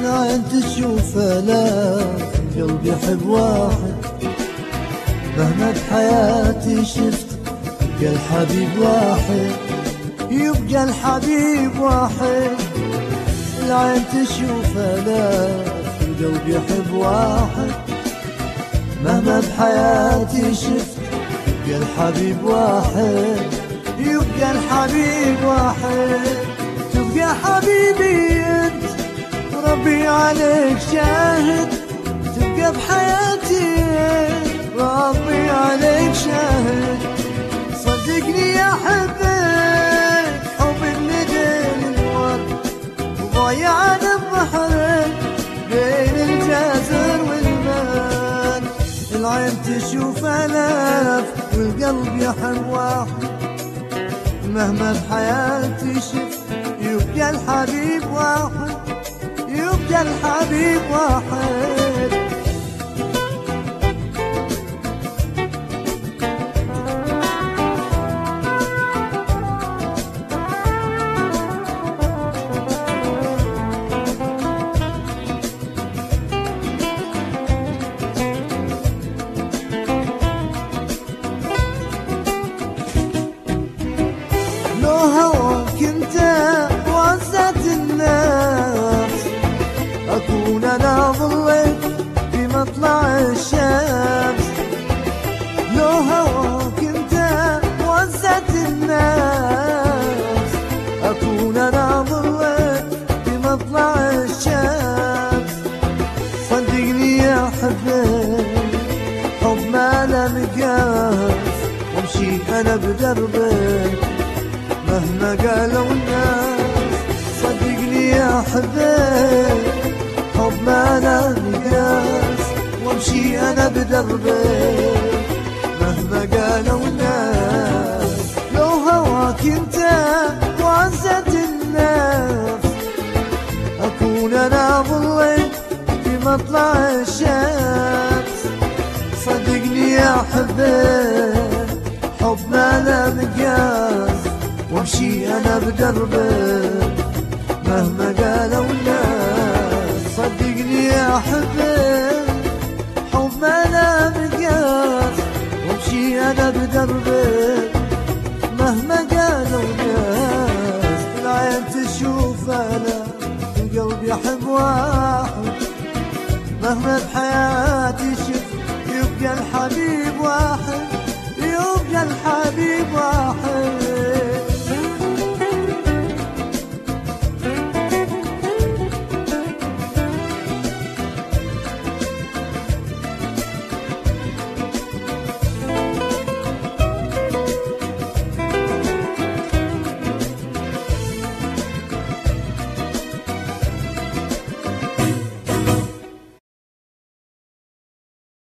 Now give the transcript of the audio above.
العين تشوف آلاف القلب يحب واحد مهما بحياتي شفت يبقى الحبيب واحد يبقى الحبيب واحد العين تشوف آلاف القلب يحب واحد مهما بحياتي شفت يبقى الحبيب واحد يبقى الحبيب واحد تبقى حبيبي انت ربي عليك شاهد تبقى بحياتي ربي عليك شاهد صدقني يا حبيب حب الندل الورد وضيع بحر بين الجزر والمان العين تشوف الاف والقلب يحب واحد مهما بحياتي شفت يبقى الحبيب واحد يبقى الحبيب واحد لو هواك انت وعزت الناس اكون انا ظلك في مطلع الشمس لو هواك انت وعزت الناس اكون انا ظلك في مطلع الشمس صدقني يا حبيبي حب ما له مقاس وامشي انا بدربك مهما قالوا الناس صدقني يا حبيب حب ما له مقياس وامشي انا بدربك مهما قالوا الناس لو هواك انت وعزت الناس اكون انا ظلك في مطلع الشمس صدقني يا حبيب حب ما له مقياس وامشي انا بدربك مهما قالوا الناس صدقني يا حبيب حب ما له مقياس وامشي انا بدربك مهما قالوا الناس العين تشوف انا القلب يحب واحد مهما بحياتي شفت يبقى الحبيب واحد يبقى الحبيب واحد